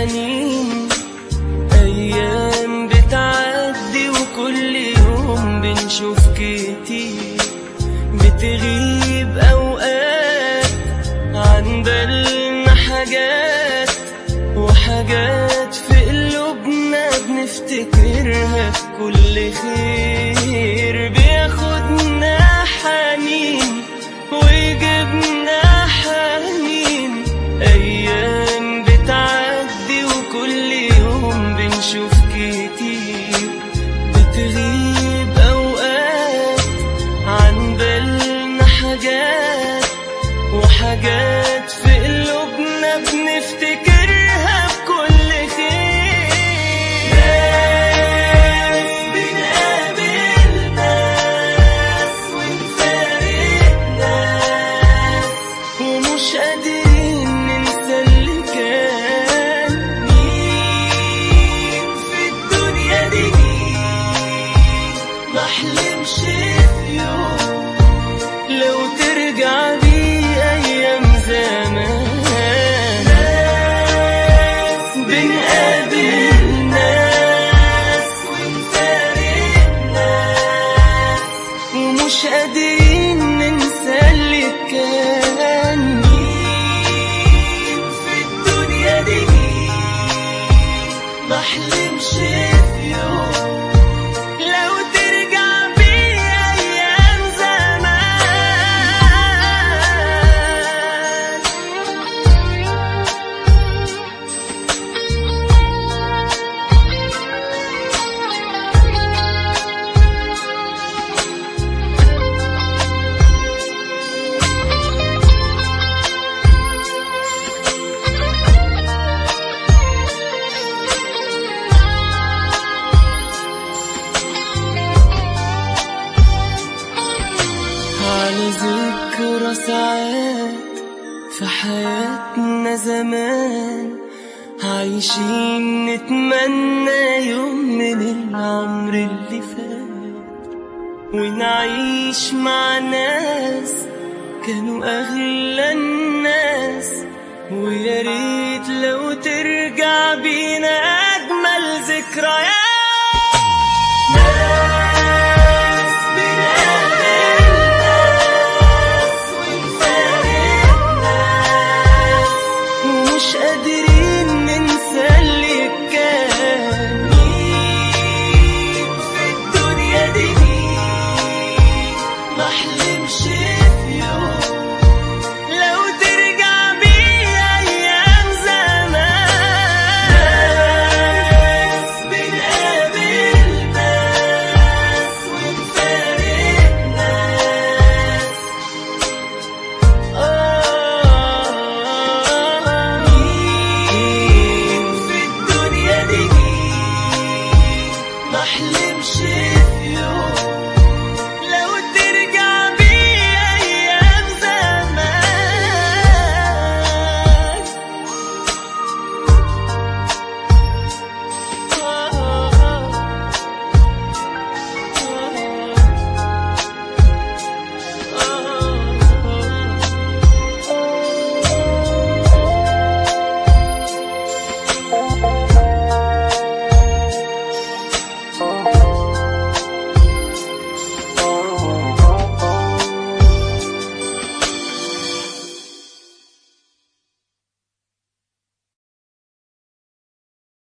حنين أيام بتعدي وكل يوم بنشوف كتير بتغيب أوقات عن بالنا حاجات وحاجات في قلوبنا بنفتكرها كل خير بياخدنا حنين ويجيبنا حنين أيام بتعدي وكل يوم بنشوف كتير بتغيب أوقات عن بالنا حاجات وحاجات في قلوبنا بنفتكرها بكل خير ناس بنقابل ناس ونفارق ناس ومش قادرين ننسى اللي كان مين في الدنيا دي مين محلمش في يوم لو ترجع بي أيام زمان ناس بنقابل ناس ونفارق ناس ومش قادرين ننسى اللي كان مين في الدنيا دي مين محلمش في يوم لو ترجع بي أيام زمان على ذكرى ساعات في حياتنا زمان عايشين نتمنى يوم من العمر اللي فات ونعيش مع ناس كانوا أغلى الناس ويا ريت لو ترجع بينا أجمل ذكريات